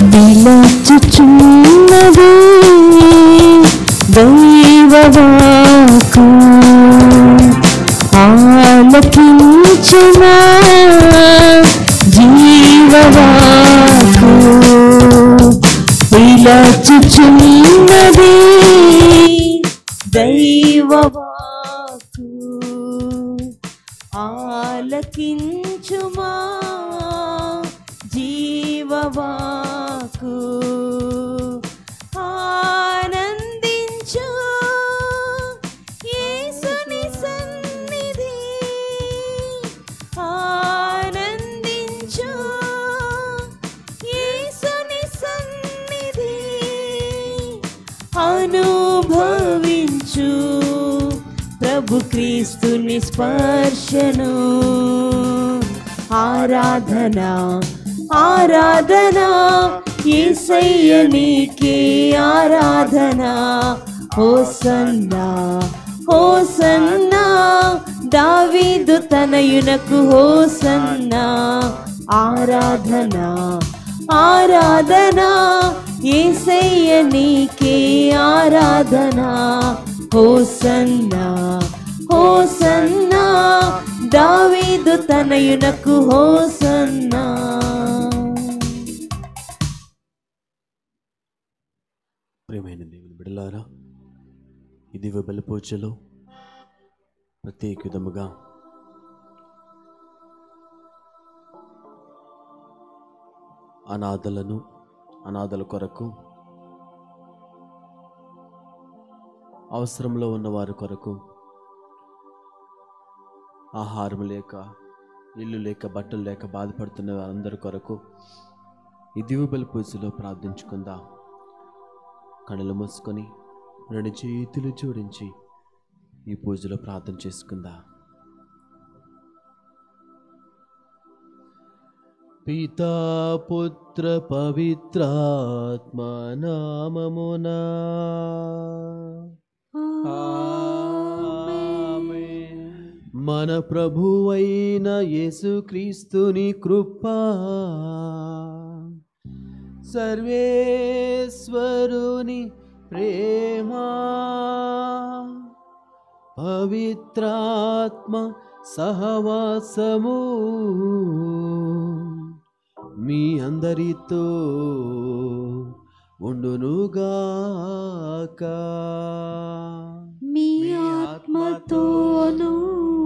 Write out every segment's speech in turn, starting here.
విలచుచున్నది దైవవాకు ఆలకించుమా జీవవాకు విలచుచున్నది దైవవాకు ఆలకించుమా జీవవాకు ఆనందించు యేసుని సన్నిధి ఆనందించు యేసుని సన్నిధి అనుభవించు ప్రభు క్రీస్తుని స్పర్శను ఆరాధన ఆరాధన యేసయ్య నీకే ఆరాధన హోసన్నా హోసన్నా దావీదు తనయునకు హోసన్నా ఆరాధన ఆరాధన యేసయ్య నీకే ఆరాధన హోసన్నా హోసన్నా దావీదు తనయునకు హోసన్నా ప్రియమైన దేవుని బిడలారా ఇది వెబల పూజలో ప్రత్యేక విధముగా అనాథలను అనాథల కొరకు అవసరంలో ఉన్న వారి కొరకు ఆహారం లేక ఇల్లు లేక బట్టలు లేక బాధపడుతున్న వారందరి కొరకు ఈ దివుబలి పూజలో ప్రార్థించుకుందాం కళ్ళు మూసుకొని రెండు చేతులు జోడించి ఈ పూజలో ప్రార్థన చేసుకుందా పితా పుత్ర పవిత్రాత్మ నామమునా మన ప్రభువైన యేసుక్రీస్తుని కృపా సర్వేశ్వరుని ప్రేమా పవిత్రాత్మ సహవాసము మీ అందరితో ఉండునుగాక మీ ఆత్మతోను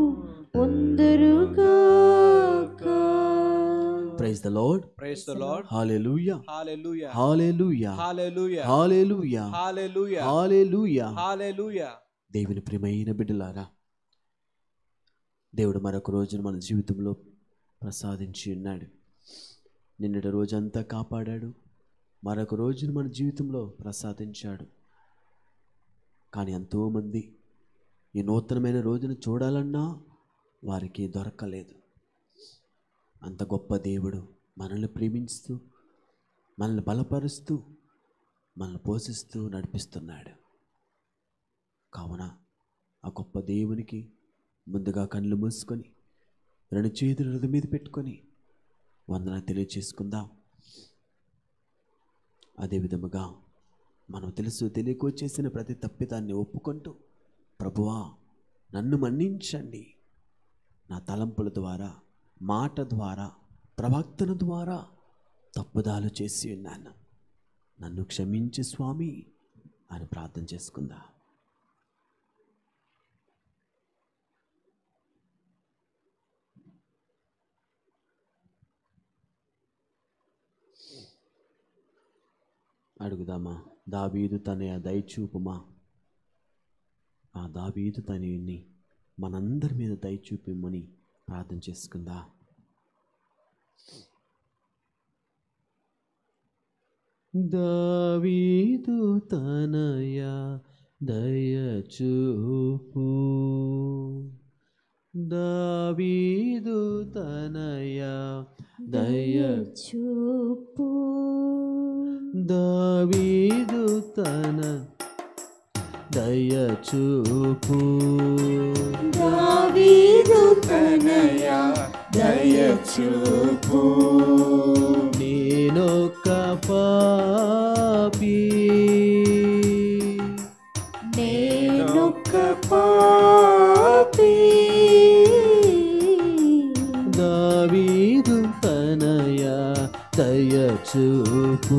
ఉందరుగాక praise the lord Praise the Lord. Hallelujah Hallelujah. Hallelujah Hallelujah. Hallelujah Hallelujah. Hallelujah Hallelujah. దేవుని ప్రియమైన బిడ్డలారా దేవుడు మరొక రోజును మన జీవితంలో ప్రసాదించి ఉన్నాడు నిన్నటి రోజంతా కాపాడాడు మరొక రోజును మన జీవితంలో ప్రసాదించాడు కానీ ఎంతోమంది ఈ నూతనమైన రోజును చూడాలన్నా వారికి దొరకలేదు అంత గొప్ప దేవుడు మనల్ని ప్రేమిస్తూ మనల్ని బలపరుస్తూ మనల్ని పోషిస్తూ నడిపిస్తున్నాడు కావున ఆ గొప్ప దేవునికి ముందుగా కళ్ళు మూసుకొని రెండు చేతులు హృదయం మీద పెట్టుకొని వందన తెలియచేసుకుందాం అదే విధముగా మనం తెలుసు తెలియకో చేసిన ప్రతి తప్పిదాన్ని ఒప్పుకుంటూ ప్రభువా నన్ను మన్నించండి నా తలంపుల ద్వారా మాట ద్వారా ప్రవక్తన ద్వారా తప్పుదాలు చేసి ఉన్నాను నన్ను క్షమించి స్వామి అని ప్రార్థన చేసుకుందాం అడుగుదామా దావీదు తన దయచూపుమా ఆ దావీదు తనని మనందరి మీద దయచూపిమ్మని ప్రార్థన చేసుకుందా దావీదు తనయ దయచూపు దావీదు తనయ దయ చూపు దావీదు తన దయచూపు దావీదు తనయ దయచూపు నేనొక్క పాపిని దావీదు తనయ దయచూపు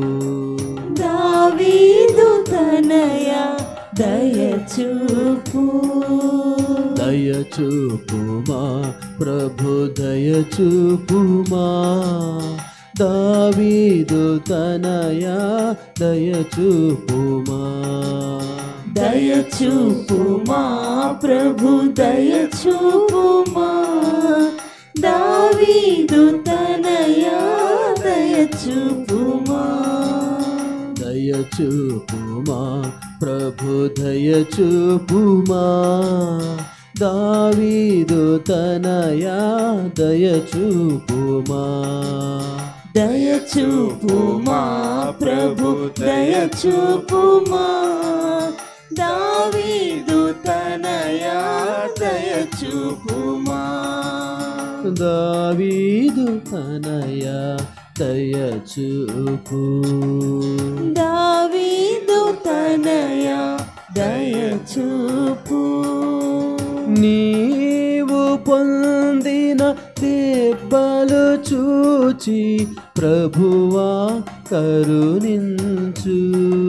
దావీదు తనయ దయచూపు దయచూపుమా ప్రభు దయచూపుమా దావీదు తనయ దయచూపుమా దయచూపుమా ప్రభు దయచూపుమా దావీదు తనయ దయచూపుమా దయచూపుమా ప్రభు దయచూపుమా దావీదు తనయా దయచూపుమా దయచూపుమా ప్రభు దయచూపుమా దావీదు తనయ దయచూపుమా దావీదు తనయా దయచూపు దావీదు తనయ దయచూపు నీవు పొందిన దెబ్బలు చూచి ప్రభువా కరుణించు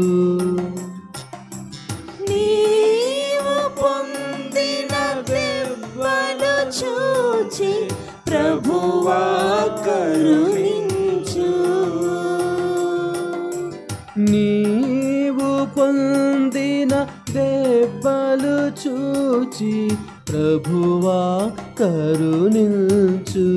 నీవు పొందిన దెబ్బలు చూచి ప్రభువా కరుణించు నీవు పొందిన దెబ్బలు చూచి ప్రభువా కరుణించు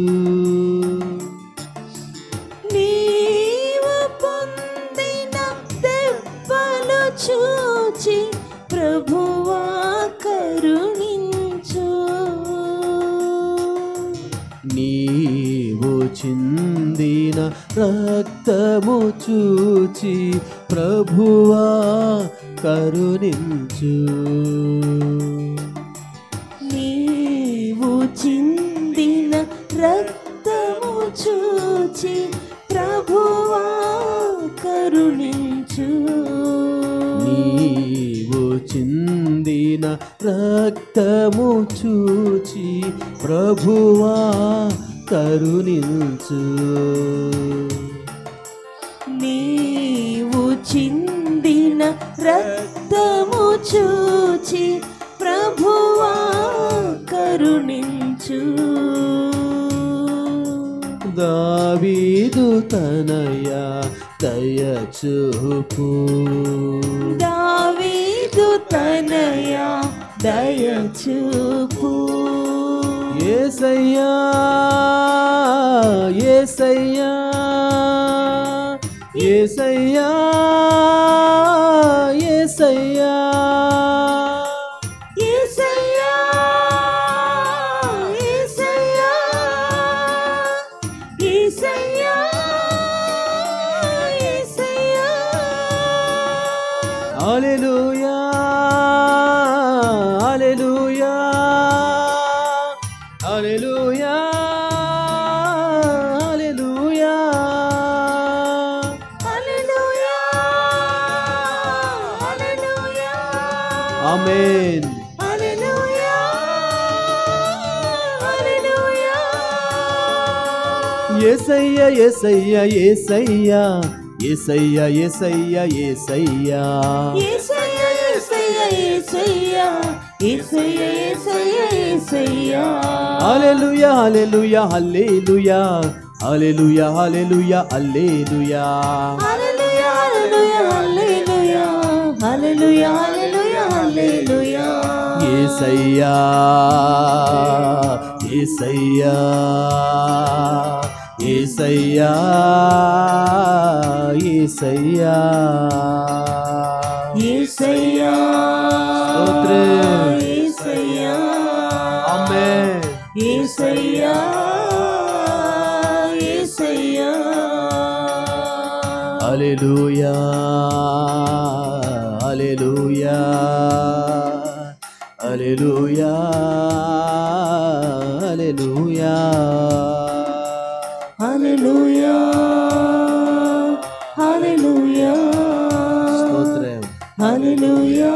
నీవు పొందిన దెబ్బలు చూచి ప్రభువా కరుణించు నీవు చిందిన రక్తము చూచి ప్రభువా కరుణించు నీవు చిందిన రక్తము చూచి ప్రభువా కరుణించు నీవు చిందిన రక్తము చూచి ప్రభువా కరుణించు నీవు చిందిన రక్తము చూచి ప్రభువా కరుణించు దావీదు తనయ దయచూపు దావీదు తనయ దయచూపు ఏసయ్యా ఏసయ్యా ఏసయ్యా ఏసయ్యా యేసయ్యా యేసయ్యా యేసయ్యా యేసయ్యా హల్లెలూయా హల్లెలూయా హల్లెలూయా హల్లెలూయా హల్లెలూయా హల్లెలూయా ఆమేన్ హల్లెలూయా హల్లెలూయా ఏసయ్య ఏసయ్య ఏసయ్య ఏసయ్య ఏసయ్య ఏసయ్యా యేసయ్యా యేసయ్యా యేసయ్యా యేసయ్యా యేసయ్యా యేసయ్యా హల్లెలూయా హల్లెలూయా హల్లెలూయా హల్లెలూయా హల్లెలూయా హల్లెలూయా హల్లెలూయా హల్లెలూయా హల్లెలూయా హల్లెలూయా హల్లెలూయా ఏసయ్యా ఏసయ్యా ఏసయ్యా ఏసయ్యా యేసయ్యా స్తోత్రం. యేసయ్యా ఆమేన్ యేసయ్యా యేసయ్యా హల్లెలూయా హల్లెలూయా హల్లెలూయా హల్లెలూయా హల్లెలూయా హల్లెలూయా స్తోత్రం హల్లెలూయా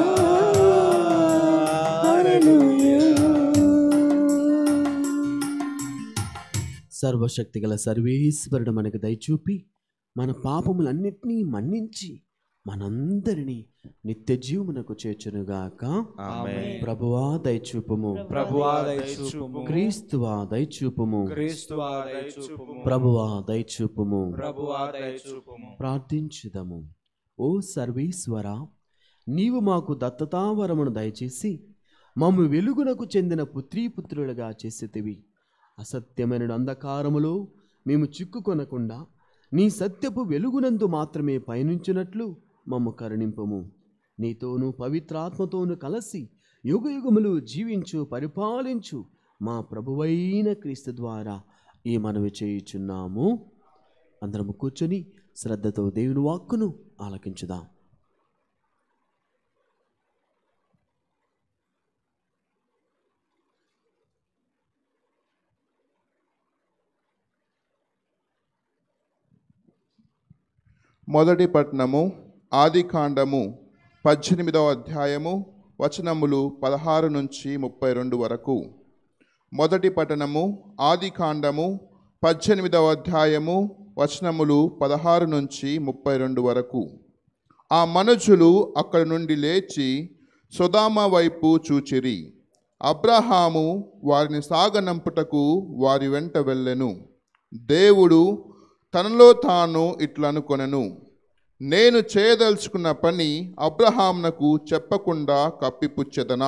హల్లెలూయా సర్వశక్తి గల సర్వేశ్వరుడు మనకు దయచూపి మన పాపములన్నిటినీ మన్నించి మనందరినీ నిత్య జీవమునకు చేర్చునుగాక ఆమేన్. ప్రభువా దయచూపుము ప్రభువా దయచూపుము క్రీస్తువా దయచూపుము క్రీస్తువా దయచూపుము ప్రభువా దయచూపుము ప్రభువా దయచూపుము ప్రార్థించుదము ఓ సర్వేశ్వర నీవు మాకు దత్తతావరమును దయచేసి మమ్ము వెలుగునకు చెందిన పుత్రీపుత్రులుగా చేసేతివి అసత్యమైన అంధకారములో మేము చిక్కుకొనకుండా నీ సత్యపు వెలుగునందు మాత్రమే పయనించినట్లు మమ్ము కరుణింపము నీతోనూ పవిత్రాత్మతోనూ కలిసి యుగయుగములు జీవించు పరిపాలించు మా ప్రభువైన క్రీస్తు ద్వారా ఈ మనవి చేయుచున్నాము అందరము కూర్చొని శ్రద్ధతో దేవుని వాక్కును ఆలకించుదాం మొదటి పట్నము ఆదికాండము పద్దెనిమిదవ అధ్యాయము వచనములు పదహారు నుంచి ముప్పై రెండు వరకు మొదటి పట్టణము ఆదికాండము పద్దెనిమిదవ అధ్యాయము వచనములు పదహారు నుంచి ముప్పై రెండు వరకు ఆ మనుషులు అక్కడి నుండి లేచి సుదామ వైపు చూచిరి అబ్రహాము వారిని సాగనంపుటకు వారి వెంట వెళ్ళెను దేవుడు తనలో తాను ఇట్లనుకొనెను నేను చేయదలుచుకున్న పని అబ్రహాంనకు చెప్పకుండా కప్పిపుచ్చెదనా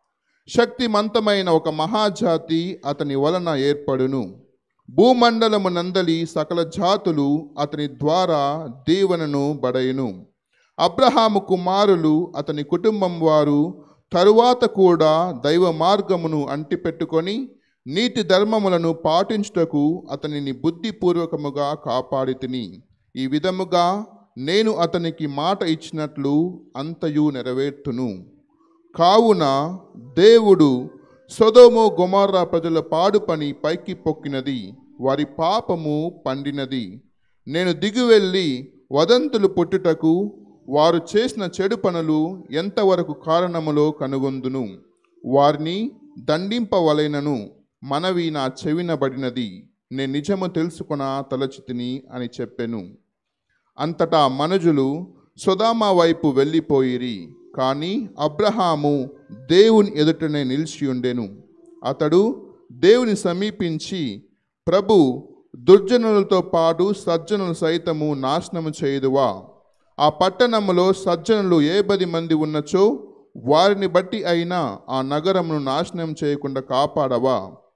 శక్తిమంతమైన ఒక మహాజాతి అతని వలన ఏర్పడును భూమండలము నందలి సకల జాతులు అతని ద్వారా దీవెనను బడయును అబ్రహాము కుమారులు అతని కుటుంబం వారు తరువాత కూడా దైవ మార్గమును అంటిపెట్టుకొని నీతి ధర్మములను పాటించుటకు అతనిని బుద్ధిపూర్వకముగా కాపాడి తిని ఈ విధముగా నేను అతనికి మాట ఇచ్చినట్లు అంతయు నెరవేర్తును కావున దేవుడు సొదోము గొమారా ప్రజల పాడు పని పైకి పొక్కినది వారి పాపము పండినది నేను దిగువెళ్ళి వదంతులు పుట్టుటకు వారు చేసిన చెడు పనులు ఎంతవరకు కారణములో కనుగొందును వారిని దండింపవలెనను మనవి నా చెవినబడినది నేను నిజము తెలుసుకున్న తలచితిని అని చెప్పెను అంతటా మనుజులు సొదామ వైపు వెళ్ళిపోయిరి కానీ అబ్రహాము దేవుని ఎదుటనే నిలిచి ఉండెను అతడు దేవుని సమీపించి ప్రభు దుర్జనులతో పాటు సజ్జనులు సైతము నాశనము చేయుదువా ఆ పట్టణములో సజ్జనులు ఏ పది మంది ఉన్నచో వారిని బట్టి అయినా ఆ నగరమును నాశనం చేయకుండా కాపాడవా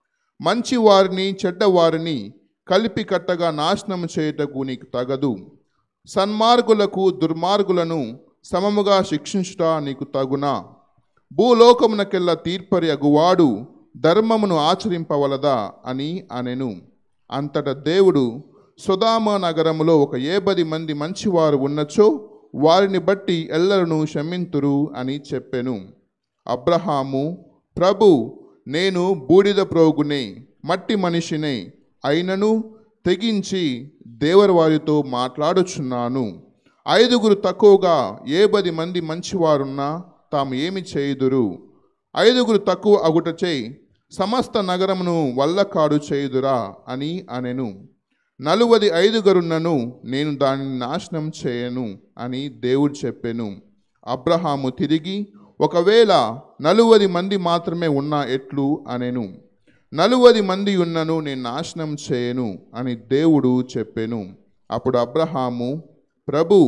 మంచి వారిని చెడ్డవారిని కలిపి కట్టగా నాశనం చేయుటకు నీకు తగదు సన్మార్గులకు దుర్మార్గులను సమముగా శిక్షించుట నీకు తగునా భూలోకమునకెల్లా తీర్పరి అగువాడు ధర్మమును ఆచరింపవలదా అని అనెను అంతట దేవుడు సుధామ నగరములో ఒక ఏబది మంది మంచివారు ఉన్నచో వారిని బట్టి ఎల్లరను క్షమింతురు అని చెప్పెను అబ్రహాము ప్రభు నేను బూడిద ప్రోగునే మట్టి మనిషినే అయినను తెగించి దేవర వారితో మాట్లాడుచున్నాను ఐదుగురు తక్కువగా ఏ పది మంది మంచివారున్నా తాము ఏమి చేయుదురు ఐదుగురు తక్కువ అగుటచే సమస్త నగరమును వల్లకాడు చేయుదురా అని అనెను నలువది ఐదుగురున్నను నేను దానిని నాశనం చేయను అని దేవుడు చెప్పెను అబ్రహాము తిరిగి ఒకవేళ నలువది మంది మాత్రమే ఉన్నా ఎట్లు అనెను నలువది మంది ఉన్నను నేను నాశనం చేయను అని దేవుడు చెప్పెను అప్పుడు అబ్రహాము ప్రభు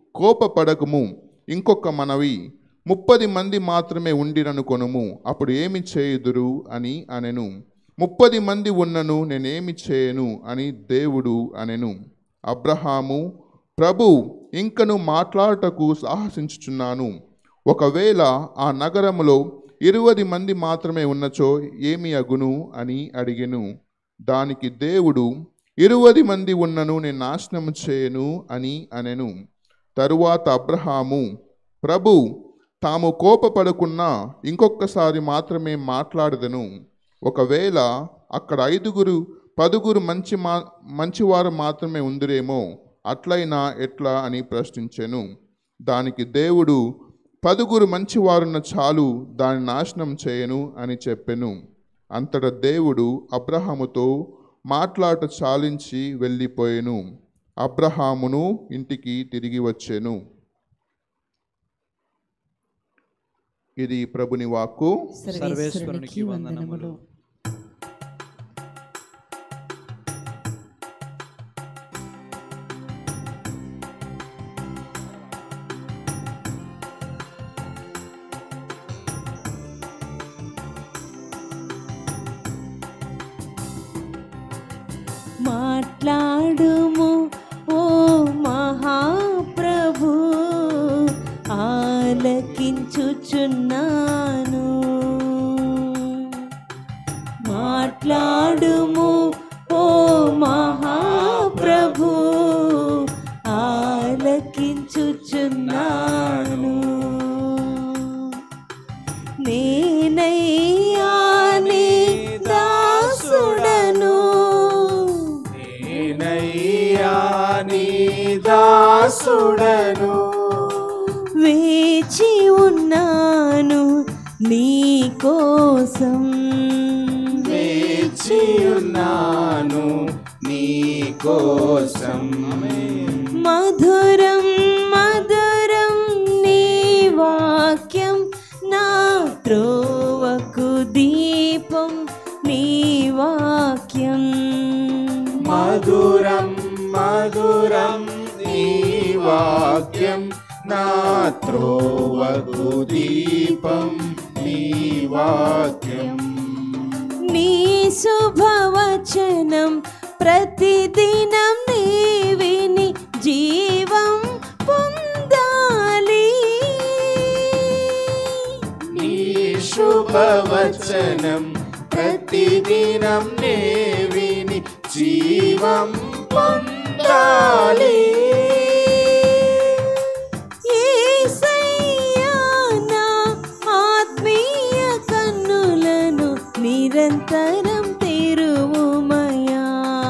కోపపడకము ఇంకొక మనవి ముప్పది మంది మాత్రమే ఉండిరనుకొనుము అప్పుడు ఏమి చేయుదురు అని అనెను ముప్పది మంది ఉన్నను నేనేమి చేయను అని దేవుడు అనెను అబ్రహాము ప్రభు ఇంకను మాట్లాడటకు సాహసించుచున్నాను ఒకవేళ ఆ నగరములో ఇరువది మంది మాత్రమే ఉన్నచో ఏమి అగును అని అడిగెను దానికి దేవుడు ఇరువది మంది ఉన్నను నేను నాశనం చేయను అని అనెను తరువాత అబ్రహాము ప్రభు తాము కోపపడకున్నా ఇంకొకసారి మాత్రమే మాట్లాడదను ఒకవేళ అక్కడ ఐదుగురు పదుగురు మంచి మా మంచివారు మాత్రమే ఉందిరేమో అట్లయినా ఎట్లా అని ప్రశ్నించెను దానికి దేవుడు పదుగురు మంచివారున్న చాలు దాని నాశనం చేయను అని చెప్పెను అంతట దేవుడు అబ్రహాముతో మాట్లాట చాలించి వెళ్ళిపోయెను అబ్రహామును ఇంటికి తిరిగి వచ్చెను ఇది ప్రభుని వాక్కు సర్వేశ్వరునికి వందనములు మాట్లాడుము ఓ మహాప్రభు ఆలకించుచున్నాను మాట్లాడుము ఓ మహాప్రభు ఆలకించుచున్నాను నేనయ్యా నీ దాసుడను నేనయ్యా నీ దాసుడను వేచి ఉన్నాను నీ కోసం వేచి ఉన్నాను నీ కోసం మధురం మధురం నీ వాక్యం నా త్రోవకు దీపం నీ వాక్యం మధురం మధురం నీ వాక్యం నా త్రోవకు దీపం నీ వాక్యం నీ శుభవచనం ప్రతిదినం నీ విని జీవం పొందాలి నీ శుభవచనం ప్రతిదినం నే విని జీవం పొందాలి యేసయ్యా నా ఆత్మీయ కన్నులను నిరంతరం తెరువుమయా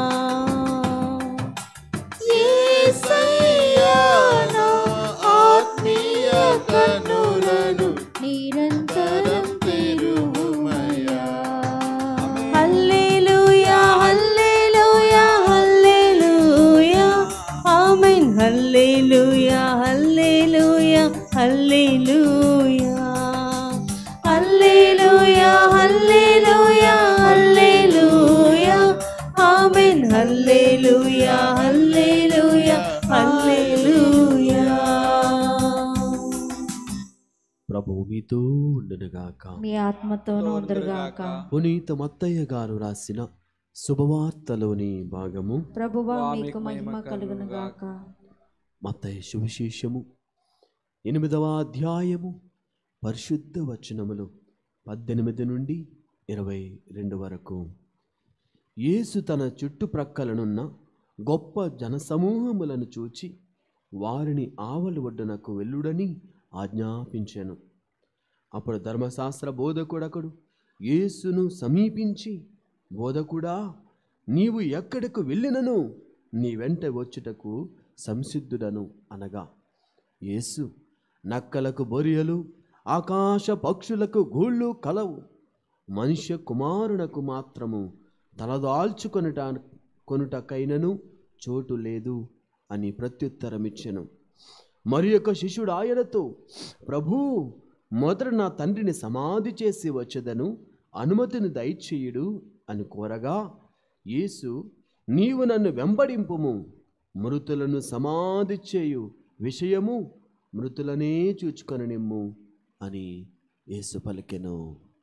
యేసయ్యా నా ఆత్మీయ కనులను నిరంతరం తెరువుమయా హల్లెలూయా హల్లెలూయా హల్లెలూయా ఆమేన్ హల్లెలూయా హల్లెలూయా హల్లెలూయా హల్లెలూయా హల్లెలూయా హల్లెలూయా ఆమేన్ హల్లెలూయా హల్లెలూయా హల్లెలూయా ప్రభువు మీతో ఉండునుగాక మీ ఆత్మతోనూ ఉందరుగాక పునీత మత్తయ్య గారు రాసిన శుభవార్తలోని భాగము ప్రభువా మీకు మహిమ కలుగునుగాక మత్తయ్య సువిశేషము ఎనిమిదవ అధ్యాయము పరిశుద్ధ వచనములు పద్దెనిమిది నుండి ఇరవై రెండు వరకు యేసు తన చుట్టుప్రక్కలనున్న గొప్ప జనసమూహములను చూచి వారిని ఆవలి ఒడ్డునకు వెళ్ళుడని ఆజ్ఞాపించెను అప్పుడు ధర్మశాస్త్ర బోధకుడకుడు యేసును సమీపించి బోధకుడా నీవు ఎక్కడకు వెళ్ళినను నీ వెంట వచ్చుటకు సంసిద్ధుడను అనగా యేసు నక్కలకు బొరియలు ఆకాశ పక్షులకు గూళ్ళు కలవు మనుష్య కుమారునకు మాత్రము తలదాల్చుకొనుట కొనుటకైనను చోటు లేదు అని ప్రత్యుత్తరమిచ్చెను మరి యొక్క శిష్యుడు ఆయనతో ప్రభూ మొదట నా తండ్రిని సమాధి చేసి వచ్చేదను అనుమతిని దయచేయుడు అని కోరగా యేసు నీవు నన్ను వెంబడింపుము మృతులను సమాధి చేయు విషయము మృతులనే చూచుకొని నిమ్ము అని యేసు పలికెను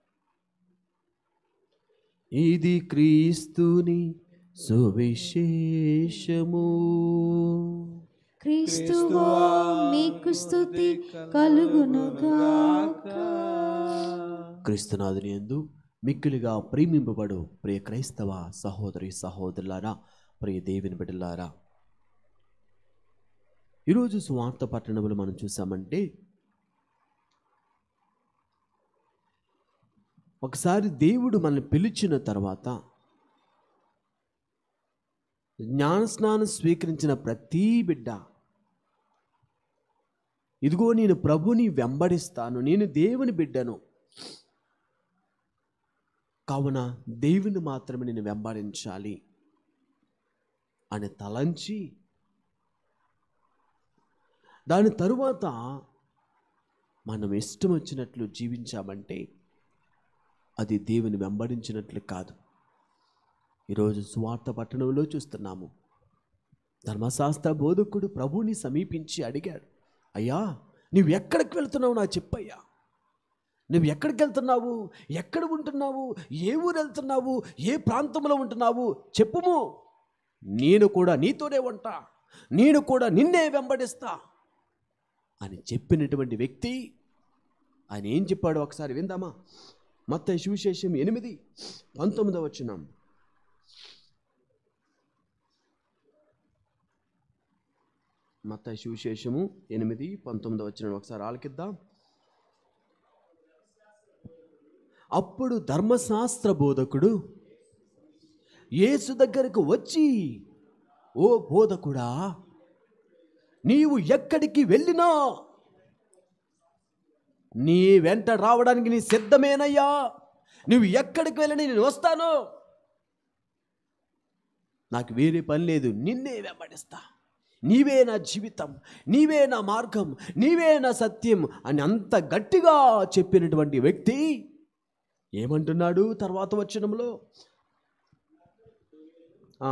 ఇది క్రీస్తుని సువిశేషము క్రీస్తువా మీకు స్తుతి కలుగునుగాక క్రీస్తునాథుని యందు మిక్కిలిగా ప్రేమింపబడు ప్రియ క్రైస్తవ సహోదరి సహోదరులారా ప్రియ దేవుని బిడ్డలారా ఈరోజు సువార్త పట్టణములు మనం చూసామంటే ఒకసారి దేవుడు మనల్ని పిలిచిన తర్వాత జ్ఞానస్నానం స్వీకరించిన ప్రతి బిడ్డ ఇదిగో నేను ప్రభుని వెంబడిస్తాను నేను దేవుని బిడ్డను కావున దేవుని మాత్రమే నేను వెంబడించాలి అని తలంచి దాని తరువాత మనం ఇష్టం వచ్చినట్లు జీవించామంటే అది దేవుని వెంబడించినట్లు కాదు ఈరోజు సువార్త పట్టణంలో చూస్తున్నాము ధర్మశాస్త్ర బోధకుడు ప్రభువుని సమీపించి అడిగాడు అయ్యా నువ్వు ఎక్కడికి వెళ్తున్నావు నాకు చెప్పయ్యా నువ్వు ఎక్కడికి వెళ్తున్నావు ఎక్కడ ఉంటున్నావు ఏ ఊరు వెళ్తున్నావు ఏ ప్రాంతంలో ఉంటున్నావు చెప్పుము నేను కూడా నీతోనే ఉంటా నేను కూడా నిన్నే వెంబడిస్తా అని చెప్పినటువంటి వ్యక్తి ఆయన ఏం చెప్పాడో ఒకసారి విందామా మత్త సువిశేషం ఎనిమిది పంతొమ్మిదవ వచ్చినాం మత్త సువిశేషము ఎనిమిది పంతొమ్మిదవ వచ్చిన ఒకసారి ఆలకిద్దాం అప్పుడు ధర్మశాస్త్ర బోధకుడు యేసు దగ్గరకు వచ్చి ఓ బోధకుడా నీవు ఎక్కడికి వెళ్ళినా నీ వెంట రావడానికి నీ సిద్ధమేనయ్యా నువ్వు ఎక్కడికి వెళ్ళని నేను వస్తాను నాకు వేరే పని లేదు నిన్నే వెంబడిస్తా నీవే నా జీవితం నీవే నా మార్గం నీవే నా సత్యం అని అంత గట్టిగా చెప్పినటువంటి వ్యక్తి ఏమంటున్నాడు తర్వాత వచనంలో ఆ.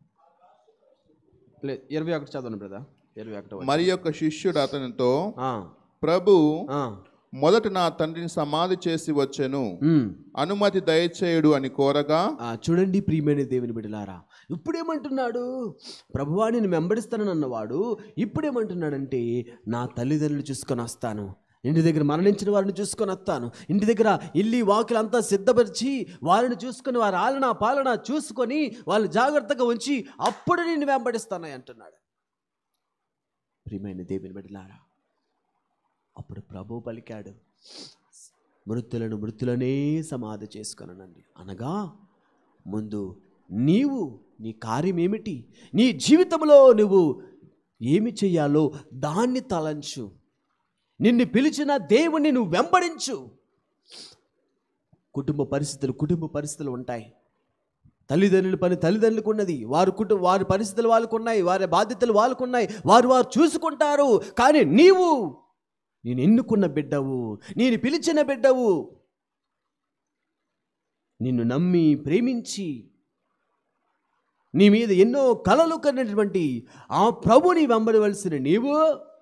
లే ఇరవై ఒకటి చదవండి బ్రదర్ ఇరవై ఒకటి మరి యొక్క శిష్యుడు అతనితో ఆ, ప్రభు ఆ, మొదట నా తండ్రిని సమాధి చేసి వచ్చెను ఉమ్. అనుమతి దయచేయుడు అని కోరగా ఆ, చూడండి ప్రియమైన దేవుని బిడ్డలారా ఇప్పుడేమంటున్నాడు ప్రభువా నేను వెంబడిస్తానని అన్నవాడు ఇప్పుడేమంటున్నాడంటే నా తల్లిదండ్రులు చూసుకొని వస్తాను ఇంటి దగ్గర మరణించిన వారిని చూసుకొని వస్తాను ఇంటి దగ్గర ఇల్లి వాకిలంతా సిద్ధపరిచి వారిని చూసుకొని వారి ఆలన పాలన చూసుకొని వాళ్ళు జాగ్రత్తగా ఉంచి అప్పుడు నేను వెంబడిస్తానని అంటున్నాడు ప్రియమైన దేవుని బిడ్డలారా అప్పుడు ప్రభు పలికాడు మృతులను మృతులనే సమాధి చేసుకొనండి అనగా ముందు నీవు నీ కార్యం ఏమిటి నీ జీవితంలో నువ్వు ఏమి చెయ్యాలో దాన్ని తలంచు నిన్ను పిలిచిన దేవుణ్ణి నువ్వు వెంబడించు కుటుంబ పరిస్థితులు కుటుంబ పరిస్థితులు ఉంటాయి తల్లిదండ్రుల పని తల్లిదండ్రులకు ఉన్నది వారి కుటుంబ వారి పరిస్థితులు వాళ్ళకు ఉన్నాయి వారి బాధ్యతలు వాళ్ళకు ఉన్నాయి వారు వారు చూసుకుంటారు కానీ నీవు నేను ఎన్నుకున్న బిడ్డవు నేను పిలిచిన బిడ్డవు నిన్ను నమ్మి ప్రేమించి నీ మీద ఎన్నో కలలు కన్నటువంటి ఆ ప్రభుని వెంబడవలసిన నీవు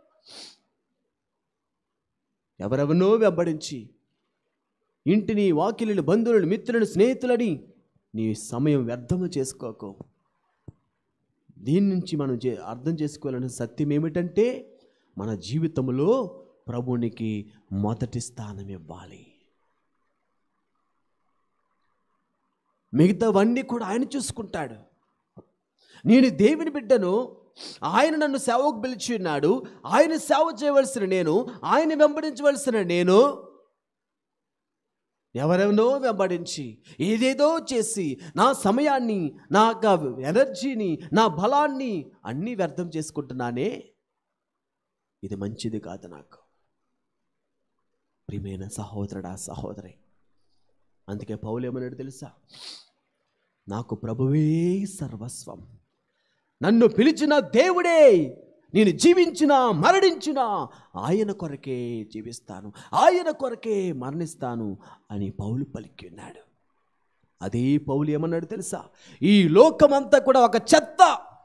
ఎవరెవనో వెంబడించి ఇంటిని వాకిలిని బంధువులను మిత్రులను స్నేహితులని నీ సమయం వ్యర్థము చేసుకోకు దీని నుంచి మనం చే- అర్థం చేసుకోవాలనే సత్యం ఏమిటంటే మన జీవితంలో ప్రభునికి మొదటి స్థానం ఇవ్వాలి మిగతావన్నీ కూడా ఆయన చూసుకుంటాడు నేను దేవుని బిడ్డను ఆయన నన్ను సేవకు పిలిచి ఉన్నాడు ఆయన సేవ చేయవలసిన నేను ఆయన వెంబడించవలసిన నేను ఎవరెవనో వెంబడించి ఏదేదో చేసి నా సమయాన్ని నా యొక్క ఎనర్జీని నా బలాన్ని అన్నీ వ్యర్థం చేసుకుంటున్నానే ఇది మంచిది కాదు నాకు ప్రియమైన సహోదరుడా సహోదరి అందుకే పౌలు ఏమన్నాడు తెలుసా నాకు ప్రభువే సర్వస్వం నన్ను పిలిచిన దేవుడే నేను జీవించిన మరణించిన ఆయన కొరకే జీవిస్తాను ఆయన కొరకే మరణిస్తాను అని పౌలు పలికి ఉన్నాడు అదే పౌలు ఏమన్నాడు తెలుసా ఈ లోకమంతా కూడా ఒక చెత్త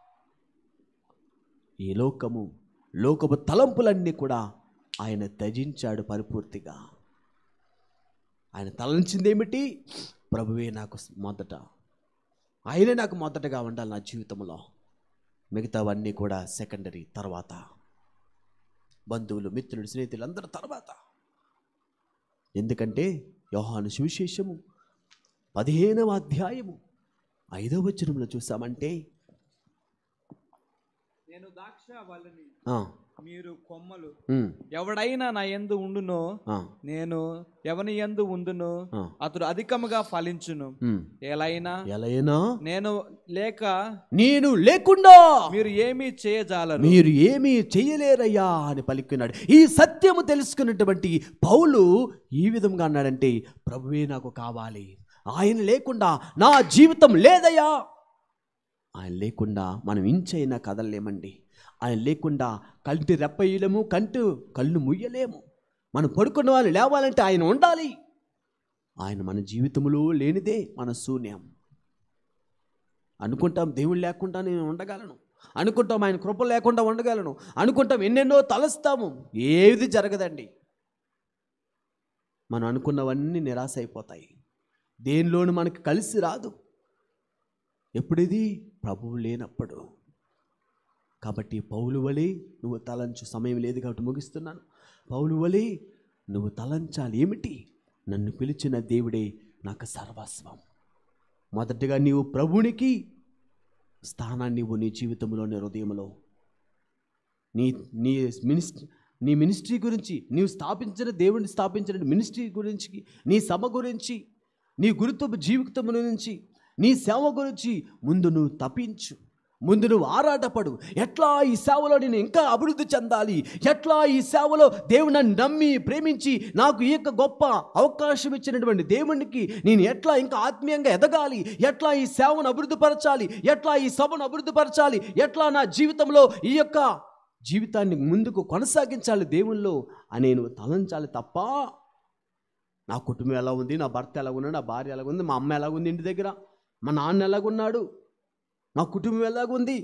ఈ లోకము లోకపు తలంపులన్నీ కూడా ఆయన త్యజించాడు పరిపూర్తిగా ఆయన తలంచింది ఏమిటి ప్రభువే నాకు మొదట ఆయనే నాకు మొదటగా ఉండాలి నా జీవితంలో మిగతావన్నీ కూడా సెకండరీ తర్వాత బంధువులు మిత్రులు స్నేహితులు అందరూ తర్వాత ఎందుకంటే యోహాను సువిశేషము పదిహేనవ అధ్యాయము ఐదవ వచనంలో చూసామంటే నేను ద్రాక్ష వల్లని ఆ, మీరు కొమ్మలు ఉమ్, ఎవడైనా నా యందు ఉండునో ఆ, నేను ఎవని యందు ఉండునో ఆ, అతడు అధికముగా ఫలించును ఉమ్. ఎలైనా ఎలైనా నేను లేక నేను లేకుండా మీరు ఏమీ చేయజాలరు మీరు ఏమీ చెయ్యలేరయ్యా అని పలికినాడు ఈ సత్యము తెలుసుకున్నటువంటి పౌలు ఈ విధంగా అన్నాడంటే ప్రభువే నాకు కావాలి ఆయన లేకుండా నా జీవితం లేదయ్యా ఆయన లేకుండా మనం ఇంచైనా కదలలేమండి ఆయన లేకుండా కంటి రెప్పయ్యలేము కంటు కళ్ళు ముయ్యలేము మనం పడుకున్న వాళ్ళు లేవాలంటే ఆయన ఉండాలి ఆయన మన జీవితంలో లేనిదే మన శూన్యం అనుకుంటాం దేవుడు లేకుండా నేను ఉండగలను అనుకుంటాం ఆయన కృప లేకుండా ఉండగలను అనుకుంటాం ఎన్నెన్నో తలస్తాము ఏది జరగదండి మనం అనుకున్నవన్నీ నిరాశ అయిపోతాయి దేనిలోనూ మనకి కలిసి రాదు ఎప్పుడిది ప్రభువు లేనప్పుడు కాబట్టి పౌలు వలె నువ్వు తలంచు సమయం లేదు కాబట్టి ముగిస్తున్నాను పౌలు వలె నువ్వు తలంచాలి ఏమిటి నన్ను పిలిచిన దేవుడే నాకు సర్వస్వం మొదటగా నీవు ప్రభునికి స్థానాన్ని ఇవ్వు నీ జీవితంలో నీ హృదయంలో నీ నీ మినిస్ట్రీ నీ మినిస్ట్రీ గురించి నీవు స్థాపించిన దేవుడిని స్థాపించిన మినిస్ట్రీ గురించి నీ సభ గురించి నీ గురుత్వ జీవితం గురించి నీ సేవ గురించి ముందు నువ్వు తప్పించు ముందు నువ్వు ఆరాటపడు ఎట్లా ఈ సేవలో నేను ఇంకా అభివృద్ధి చెందాలి ఎట్లా ఈ సేవలో దేవుడు నన్ను నమ్మి ప్రేమించి నాకు ఈ యొక్క గొప్ప అవకాశం ఇచ్చినటువంటి దేవునికి నేను ఎట్లా ఇంకా ఆత్మీయంగా ఎదగాలి ఎట్లా ఈ సేవను అభివృద్ధిపరచాలి ఎట్లా ఈ సభను అభివృద్ధిపరచాలి ఎట్లా నా జీవితంలో ఈ యొక్క జీవితాన్ని ముందుకు కొనసాగించాలి దేవుల్లో అని నేను తలంచాలి తప్ప నా కుటుంబం ఎలా ఉంది నా భర్త ఎలా ఉన్నాడు నా భార్య ఎలా ఉంది మా అమ్మ ఎలా ఉంది ఇంటి దగ్గర మా నాన్న ఎలాగున్నాడు మా కుటుంబం ఎలాగుంది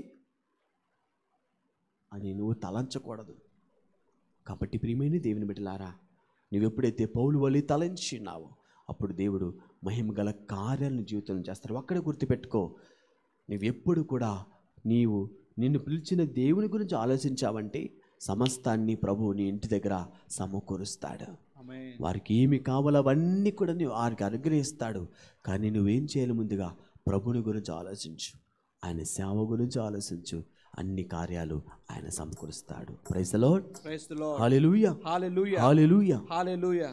అని నువ్వు తలంచకూడదు కాబట్టి ప్రియమైన దేవుని బిడ్డలారా నువ్వు ఎప్పుడైతే పౌలు వలి తలంచినావో అప్పుడు దేవుడు మహిమ గల కార్యాలను జీవితంలో చేస్తారు అక్కడే గుర్తుపెట్టుకో నువ్వు ఎప్పుడు కూడా నీవు నిన్ను పిలిచిన దేవుని గురించి ఆలోచించావంటే సమస్తాన్ని ప్రభు నీ ఇంటి దగ్గర సమకూరుస్తాడు ఆమేన్. వారికి ఏమి కావాలో అవన్నీ కూడా నువ్వు వారికి అనుగ్రహిస్తాడు కానీ నువ్వేం చేయాలి ముందుగా ప్రభుని గురించి ఆలోచించు ఆయన సేవ గురించి ఆలోచించు అన్ని కార్యాలు ఆయన సమకూరుస్తాడు ప్రైసలో Praise the Lord. Hallelujah Hallelujah. Hallelujah Hallelujah.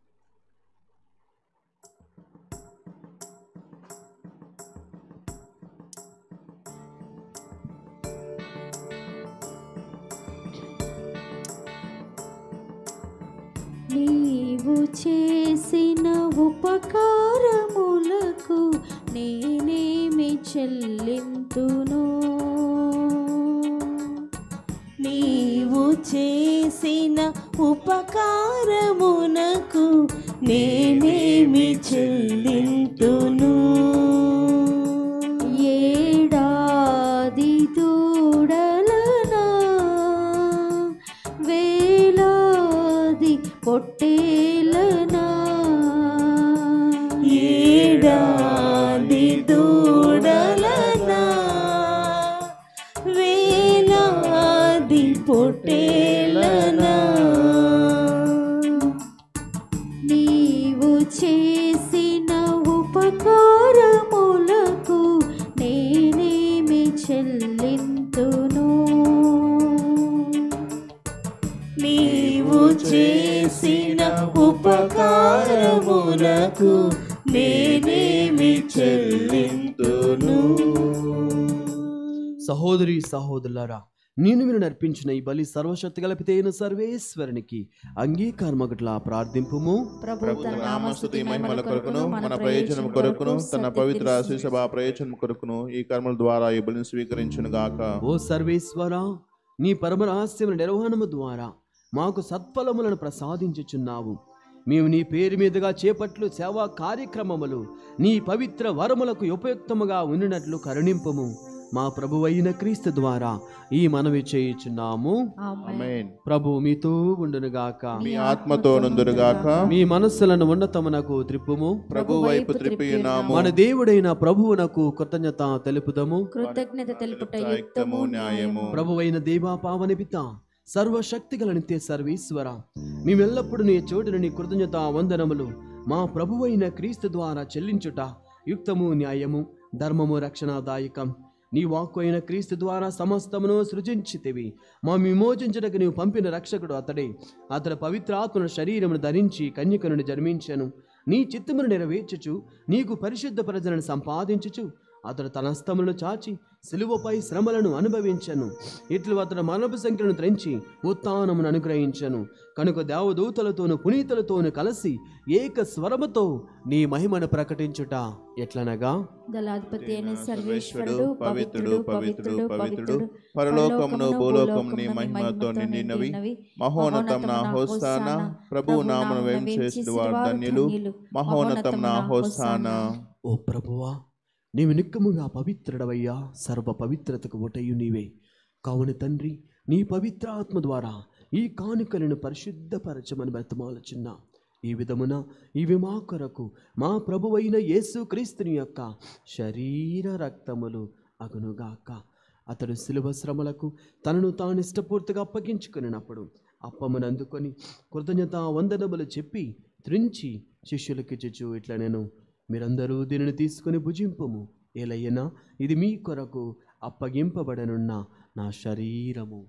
నీవు చేసిన ఉపకారములకు నేనేమి చెల్లింతును నీవు చేసిన ఉపకారమునకు నేనేమి చెల్లింతును ఏడాది దూడలనా వేలాది పొట్టేలనా ఏడాది దూడలనా వేలాది పొట్టేలనా నీవు చేసిన ఉపకారములకు నేనేమి చెల్లింతును నీవు చేసిన ఉపకారమునకు నేనేమి చెల్లింతును సహోదరి సహోదరులారా నేను మీరు నర్పించిన ఈ బలి సర్వశక్తి గలపితైన సర్వేశ్వరునికి అంగీకారమగట్లా ప్రార్థింపుము ప్రభు ప్రభు తన తన నామస్తుతి నామస్తుతి మహిమల కొరకును మన ప్రయోజనం కొరకును తన పవిత్ర ఆశీసభ ప్రయోజనం కొరకును ఈ కర్మల ద్వారా ఈ బలిని స్వీకరించును గాక ఓ సర్వేశ్వర నీ పరమరహస్యముల నిర్వహణము ద్వారా మాకు సత్ఫలములను ప్రసాదించుచున్నావు మేము నీ పేరు మీదుగా చేపట్లు సేవా కార్యక్రమములు నీ పవిత్ర వరములకు ఉపయుక్తముగా ఉండినట్లు కరుణింపము మా ప్రభువైన క్రీస్తు ద్వారా ఈ మనవి చేయుచున్నాము ఆమేన్. ఆమేన్ ప్రభు మీతో ఉండునుగాక మీ ఆత్మతో నుందురుగాక మీ మనస్సులను ఉన్నతమునకు త్రిప్పుము ప్రభు వైపు త్రిప్పియున్నాము మన దేవుడైన ప్రభువునకు కృతజ్ఞత తెలుపుదము కృతజ్ఞత తెలుపుట యుక్తము న్యాయము ప్రభువైన దేవా పావని పిత సర్వశక్తి గల నిత్య సర్వేశ్వర మేమెల్లప్పుడు నీ చోటును నీ కృతజ్ఞత వందనములు మా ప్రభువైన క్రీస్తు ద్వారా చెల్లించుట యుక్తము న్యాయము ధర్మము రక్షణాదాయకం నీ వాక్కు అయిన క్రీస్తు ద్వారా సమస్తమును సృజించితివి మా విమోచించుటకు నీవు పంపిన రక్షకుడు అతడే అతడు పవిత్రాత్మను శరీరమును ధరించి కన్యకనుని జన్మించెను నీ చిత్తమును నెరవేర్చుచు నీకు పరిశుద్ధ ప్రజలను సంపాదించుచు అతడు తన హస్తములను చాచి సిలువపై శ్రమలను అనుభవించను ఇట్లు అతడు మరణపు సంఖ్యను త్రెంచి ఉత్థానమును అనుగ్రహించను కనుక దేవదూతలతోను పునీతులతోను కలిసి ఏక స్వరముతో నీ మహిమను ప్రకటించుట ఎట్లనగా దళాధిపతి అయిన సర్వేశ్వరుడు సర్వేశ్వరుడు పవిత్రుడు పవిత్రుడు పవిత్రుడు పరలోకమును భూలోకముని మహిమతో నిండినవి మహోన్నతం నా హోస్తాన ప్రభు నామను వేం చేసిన వారు ధన్యులు మహోన్నతం నా హోస్తాన ఓ ప్రభువా నీవు నిక్కముగా పవిత్రుడవయ్యా సర్వ పవిత్రతకు ఒటయు నీవే కావున తండ్రి నీ పవిత్రాత్మ ద్వారా ఈ కానుకలను పరిశుద్ధపరచమని బ్రతమాలుచున్నా ఈ విధమున ఇవి మా కొరకు మా ప్రభువైన యేసు క్రీస్తుని యొక్క శరీర రక్తములు అగునుగాక అతడు శిలువ శ్రమలకు తనను తాను ఇష్టపూర్తిగా అప్పగించుకున్నప్పుడు అప్పమును అందుకొని కృతజ్ఞత వందనములు చెప్పి త్రించి శిష్యులకి చిచ్చు ఇట్లా నేను మీరందరూ దీనిని తీసుకుని భుజింపము ఏలయ్యనా ఇది మీ కొరకు అప్పగింపబడనున్న నా శరీరము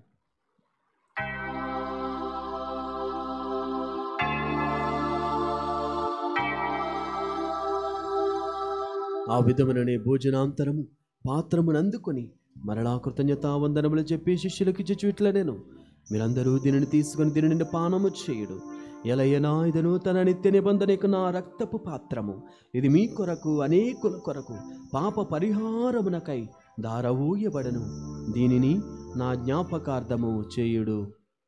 ఆ విధముననే భోజనాంతరము పాత్రమును అందుకొని మరలా కృతజ్ఞతా వందనములు చెప్పి శిష్యులకి చిచ్చు ఇట్లా నేను మీరందరూ దీనిని తీసుకొని దీనిని పానము చేయుడు ఎలయనా ఇదను తన నిత్య నిబంధనకు నా రక్తపు పాత్రము ఇది మీ కొరకు అనేకుల కొరకు పాప పరిహారమునకై దారవూయబడను దీనిని నా జ్ఞాపకార్థము చేయుడు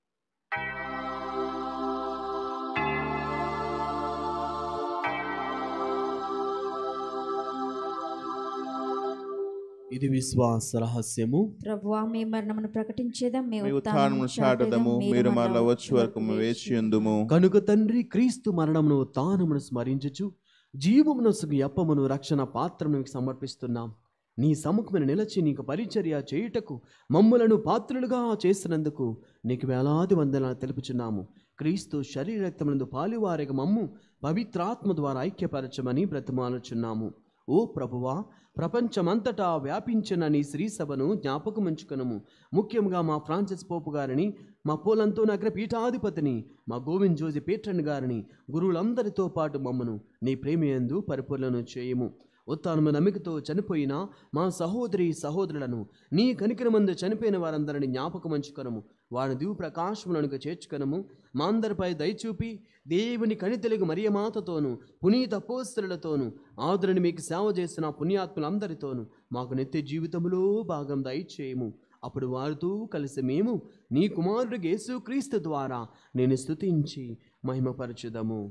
ఇది విశ్వాస రహస్యము ప్రభువా మీ మరణమును ప్రకటించేదాం మీ మీ ఉత్థానమును చాటదము మీరు మరల వచ్చే వరకు వేచియుందుము కనుక తండ్రి క్రీస్తు మరణమును తానమును స్మరించుచు జీవమును అప్పమును రక్షణ పాత్రను మీకు సమర్పిస్తున్నాం నీ సముఖమును నిలచి నీకు పరిచర్య చేయుటకు మమ్ములను పాత్రులుగా చేసినందుకు నీకు వేలాది వందనాలు తెలుపుచున్నాము క్రీస్తు శరీరక్తమునందు పాలువారిగా మమ్ము పవిత్రాత్మ ద్వారా ఐక్యపరచమని బ్రతిమాలుచున్నాము ఓ ప్రభువా ప్రపంచమంతటా వ్యాపించిన నీ శ్రీ సభను జ్ఞాపకముంచుకునము ముఖ్యంగా మా ఫ్రాన్సిస్ పోపు గారిని మా పోలంతో నగర పీఠాధిపతిని మా గోవింద్ జోజి పేట్రన్ గారిని గురువులందరితో పాటు మమ్మను నీ ప్రేమయందు పరిపూర్ణను చేయము ఉత్తానము నమ్మికతో చనిపోయిన మా సహోదరి సహోదరులను నీ కనికరమందు చనిపోయిన వారందరిని జ్ఞాపకమంచుకొనము వారి దివు ప్రకాశములకు చేర్చుకొనము మా అందరిపై దయచూపి దేవుని కనితెలుగు మరియమాతతోను పునీత అపోస్తలులతోను ఆదరని మీకు సేవ చేసిన పుణ్యాత్ములందరితోను మాకు నిత్య జీవితములో భాగం దయచేయము అప్పుడు వారితో కలిసి మేము నీ కుమారుడు యేసుక్రీస్తు ద్వారా నేను స్తుతించి మహిమపరచుదము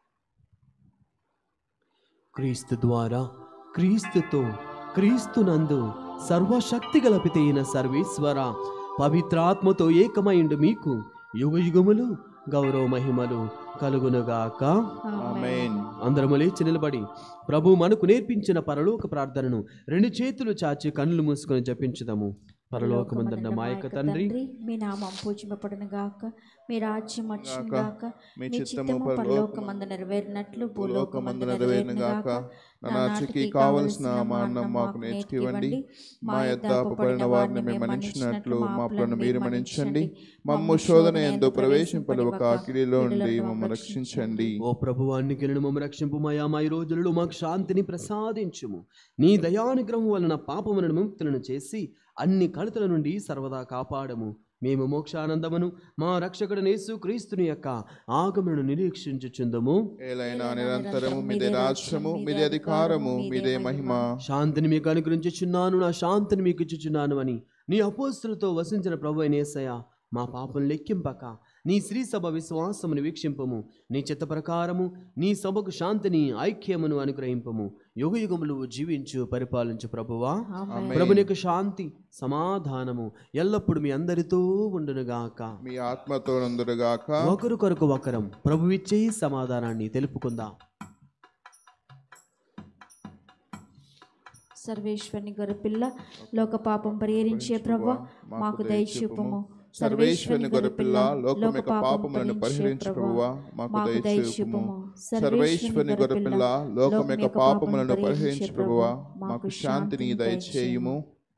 క్రీస్తు ద్వారా క్రీస్తుతో క్రీస్తునందు సర్వశక్తి గలపితే అయిన సర్వేశ్వర పవిత్రాత్మతో ఏకమైండు మీకు యుగ యుగములు గౌరవ మహిమలు కలుగునుగాక ఆమేన్ అందరము లేచి నిలబడి ప్రభు మనకు నేర్పించిన పరలోక ప్రార్థనను రెండు చేతులు చాచి కన్నులు మూసుకొని జపించుదాము పరలోకమందున్న మా యొక్క తండ్రి మీ నామం పూజింపబడును గాక మీ రాజ్యం వచ్చును గాక, గాక మీ మీ చిత్తము చిత్తము పరలోకమందు పరలోకమందు నెరవేరినట్లు భూలోకమందు భూలోకమందు నెరవేరును నెరవేరును గాక గాక నా నాటికి కావలసిన మా అన్నం మాకు నేర్చుకివ్వండి మా యొద్ద అప్పుపడిన వారిని మేము మన్నించినట్లు మా అప్పులను మీరు మన్నించండి మమ్ము శోధన ఎందు ప్రవేశింపలుక కిడిలో నుండి మమ్మ రక్షించండి ఓ ప్రభువాన్ని కిరణు మమ్మ రక్షింపుమయా మా ఈ రోజులలో మాకు శాంతిని ప్రసాదించుము నీ దయానుగ్రహం వలన పాపములను ముక్తులను చేసి అన్ని కడతల నుండి సర్వదా కాపాడము మేము మోక్షానందమును మా రక్షకుడు యేసు క్రీస్తుని యొక్క ఆగమను నిరీక్షించుచుందము ఏలైనా నిరంతరము మీదే రాజ్యము మీదే అధికారము మీదే మహిమ శాంతిని మీకు అనుగ్రహించుచున్నాను నా శాంతిని మీకు ఇచ్చుచున్నాను అని నీ అపోస్తులతో వసించిన ప్రభు అయిన యేసయ్య మా పాపం లెక్కింపక నీ శ్రీ సభ విశ్వాసమును వీక్షింపము నీ చిత్త ప్రకారము నీ సభకు శాంతిని ఐక్యమును అనుగ్రహింపము యుగ యుగములు జీవించు పరిపాలించు ప్రభువా ప్రభు నీకు శాంతి సమాధానము ఎల్లప్పుడు మీ అందరితో ఉండునుగాక మీ ఆత్మతో నందురుగాక ఒకరు కొరకు ఒకరం ప్రభువిచ్చే సమాధానాన్ని తెలుపుకుందాం సర్వేశ్వరుని గొర్రెపిల్ల లోక పాపం పరిహరించే ప్రభు మాకు దయచూపము సర్వేశ్వరుని గొర్రెపిల్ల లోకం యొక్క పాపములను పరిహరించు ప్రభువా మాకు దయచేయుము సర్వేశ్వరుని గొర్రెపిల్ల లోకం యొక్క పాపములను పరిహరించు ప్రభువా మాకు శాంతిని దయచేయుము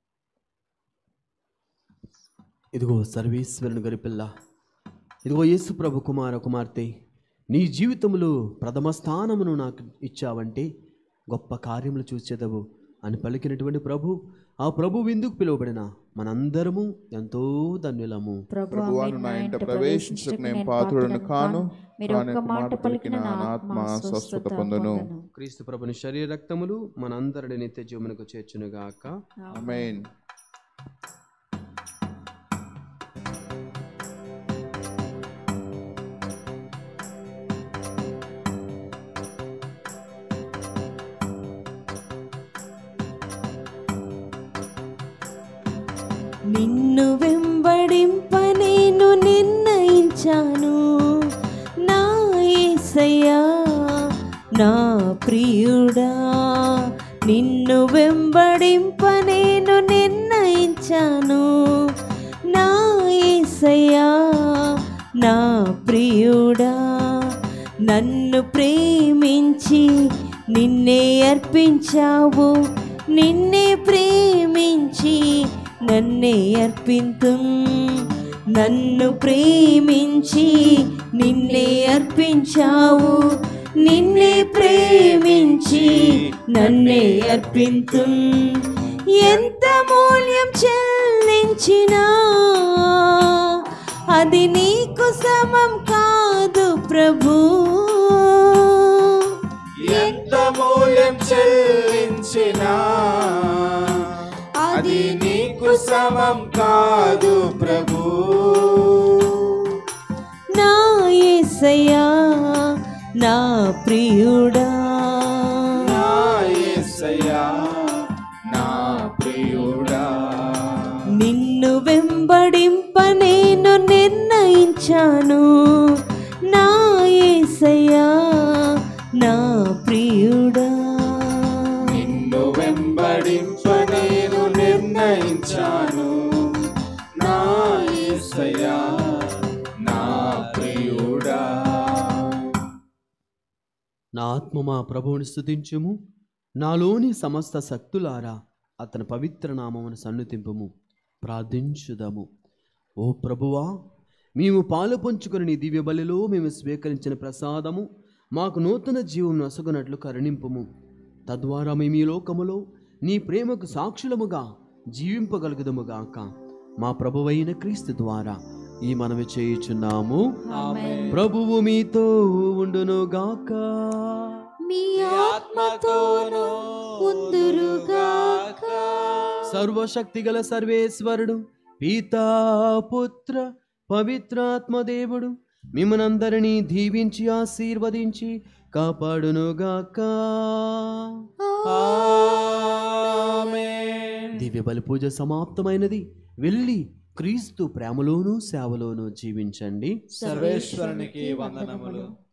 ఇదిగో సర్వేశ్వరుని గరిపిల్ల ఇదిగో యేసు ప్రభు కుమార కుమార్తె నీ జీవితంలో ప్రథమ స్థానమును నాకు ఇచ్చావంటే గొప్ప కార్యములు చూసేదవు అని పలికినటువంటి ప్రభు ఆ ప్రభు విందుకు పిలువబడిన మనందరము ఎంతో ధన్యులము ప్రభువాను నా ఇంట ప్రవేశించకు నేను పాత్రులను కాను మీరు కానీ ఒక్క మాట పలికిన నా ఆత్మ స్వస్థత పొందును క్రీస్తు ప్రభుని శరీర రక్తములు మనందరిని నిత్య జీవమునకు చేర్చునుగాక ఆమేన్ నిన్ను వెంబడింప నేను నిర్ణయించాను నా యేసయ్యా నా ప్రియుడా నిన్ను వెంబడింప నేను నిర్ణయించాను నా యేసయ్యా నా ప్రియుడా నన్ను ప్రేమించి నిన్నే అర్పించావు నిన్నే ప్రేమించి నన్నే అర్పింతు నన్ను ప్రేమించి నిన్నే అర్పించావు నిన్నే ప్రేమించి నన్నే అర్పింతు ఎంత మూల్యం చెల్లించినా అది నీకు సమం కాదు ప్రభు ఎంత మూల్యం చెల్లించినా అది నీకు సమం కాదు ప్రభు నా యేసయ్యా నా ప్రియుడా నా యేసయ్యా నా ప్రియుడా నిన్ను వెంబడింప నేను నిర్ణయించాను నా యేసయ్యా నా ప్రియుడా నిన్ను వెంబడింప నేను నిర్ణయించాను నా యేసయ్యా నా ప్రియుడా నా ఆత్మ మా ప్రభువుని స్థుతించుము నాలోని సమస్త శక్తులారా అతని పవిత్ర నామమును సన్నుతింపుము ప్రార్థించుదము ఓ ప్రభువా మేము పాలు పంచుకొని నీ దివ్య బలిలో మేము స్వీకరించిన ప్రసాదము మాకు నూతన జీవం నొసగునట్లు కరుణింపుము తద్వారా మేము ఈ లోకములో నీ ప్రేమకు సాక్షులముగా జీవింపగలుగుదముగాక మా ప్రభువైన క్రీస్తు ద్వారా ఈ మనవి చేయుచున్నాము ప్రభువు మీతో ఉండునుగాక మీ ఆత్మతోను ఉందురుగాక సర్వశక్తిగల సర్వేశ్వరుడు పితా పుత్ర పవిత్రాత్మదేవుడు మిమ్మనందరినీ దీవించి ఆశీర్వదించి కాపాడునుగాక దివ్య బలి పూజ సమాప్తమైనది వెళ్ళి క్రీస్తు ప్రేమలోనూ సేవలోనూ జీవించండి సర్వేశ్వరునికి వందనములు